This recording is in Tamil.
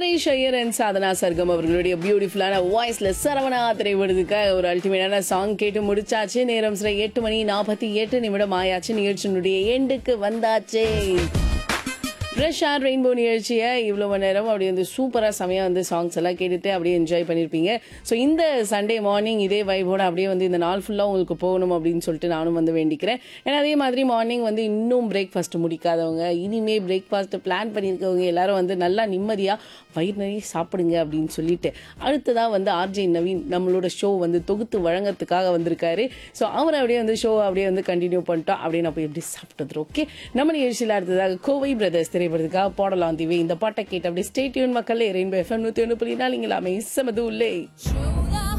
ஹரிஷ் ஐயர் அண்ட் சாதனா சர்க்கம் அவர்களுடைய பியூட்டிஃபுல்லான வாய்ஸ்ல சரவணா திரைப்படத்துக்கு ஒரு அல்டிமேட்டான சாங் கேட்டு முடிச்சாச்சு நேரம் சில எட்டு மணி நாற்பத்தி எட்டு நிமிடம் ஆயாச்சு நிகழ்ச்சியினுடைய எண்டுக்கு வந்தாச்சு ஃப்ரெஷ் ஆர் ரெயின்போ நிகழ்ச்சியை இவ்வளோ மணி நேரம் அப்படி வந்து சூப்பராக செமையாக வந்து சாங்ஸ் எல்லாம் கேட்டுட்டு அப்படியே என்ஜாய் பண்ணியிருப்பீங்க ஸோ இந்த சண்டே மார்னிங் இதே வைபோட அப்படியே வந்து இந்த நாள் ஃபுல்லாக உங்களுக்கு போகணும் அப்படின்னு சொல்லிட்டு நானும் வந்து வேண்டிக்கிறேன் ஏன்னா அதே மாதிரி மார்னிங் வந்து இன்னும் பிரேக்ஃபாஸ்ட் முடிக்காதவங்க இனிமே பிரேக்ஃபாஸ்ட் பிளான் பண்ணியிருக்கவங்க எல்லாரும் வந்து நல்லா நிம்மதியாக வயிறு நிறைய சாப்பிடுங்க அப்படின்னு சொல்லிட்டு அடுத்ததாக வந்து ஆர்ஜே நவீன் நம்மளோட ஷோ வந்து தொகுத்து வழங்கறதுக்காக வந்திருக்காரு ஸோ அவர் அப்படியே வந்து ஷோ அப்படியே வந்து கண்டினியூ பண்ணிட்டோம் அப்படியே நான் போய் எப்படி சாப்பிட்டது ஓகே நம்ம நிகழ்ச்சியில் அடுத்ததாக கோவை பிரதர்ஸ் திரைப்படத்துக்காக போடலாம் தீவி இந்த பாட்டை கேட்டு அப்படியே ஸ்டேட்யூன் மக்களே ரெயின்போ எஃப்எம் நூற்றி ஒன்று புள்ளி நாள் இங்கே எல்லாமே செமது உள்ளே